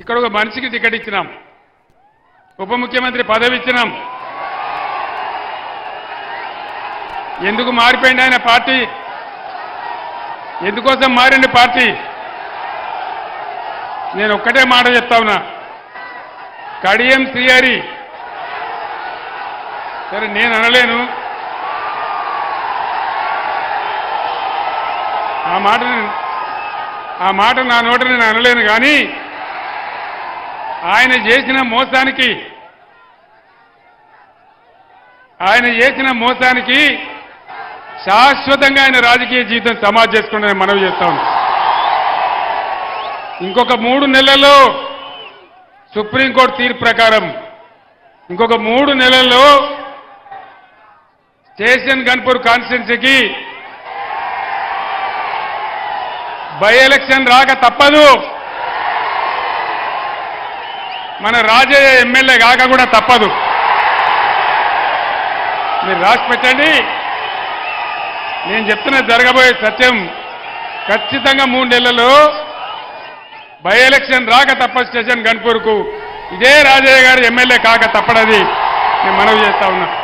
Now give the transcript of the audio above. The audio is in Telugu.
ఇక్కడ ఒక మనిషికి టికెట్ ఇచ్చినాం ఉప ముఖ్యమంత్రి పదవి ఇచ్చినాం ఎందుకు మారిపోయింది ఆయన పార్టీ ఎందుకోసం మారింది పార్టీ నేను ఒక్కటే మాట చెప్తా ఉన్నా కడియం శ్రీహరి సరే నేను అనలేను ఆ మాట నేను- ఆ మాట నా నోట నేను అనలేను కానీ ఆయన చేసిన మోసానికి ఆయన చేసిన మోసానికి శాశ్వతంగా ఆయన రాజకీయ జీవితం సమాజ్ చేసుకుంటే మనవి చేస్తా ఉన్నాను ఇంకొక మూడు నెలల్లో సుప్రీంకోర్టు తీర్పు ప్రకారం ఇంకొక మూడు నెలల్లో స్టేషన్ గన్పూర్ కాన్స్టిట్యున్సీకి బై ఎలక్షన్ రాక తప్పదు మన రాజయ్య ఎమ్మెల్యే కాక కూడా తప్పదు మీరు రాసి పెట్టండి నేను చెప్తున్న జరగబోయే సత్యం ఖచ్చితంగా మూడు నెలల్లో బై ఎలక్షన్ రాక తప్ప స్టేషన్ గన్పూర్కు ఇదే రాజయ్య గారు ఎమ్మెల్యే కాక తప్పడది నేను మనవి చేస్తా ఉన్నా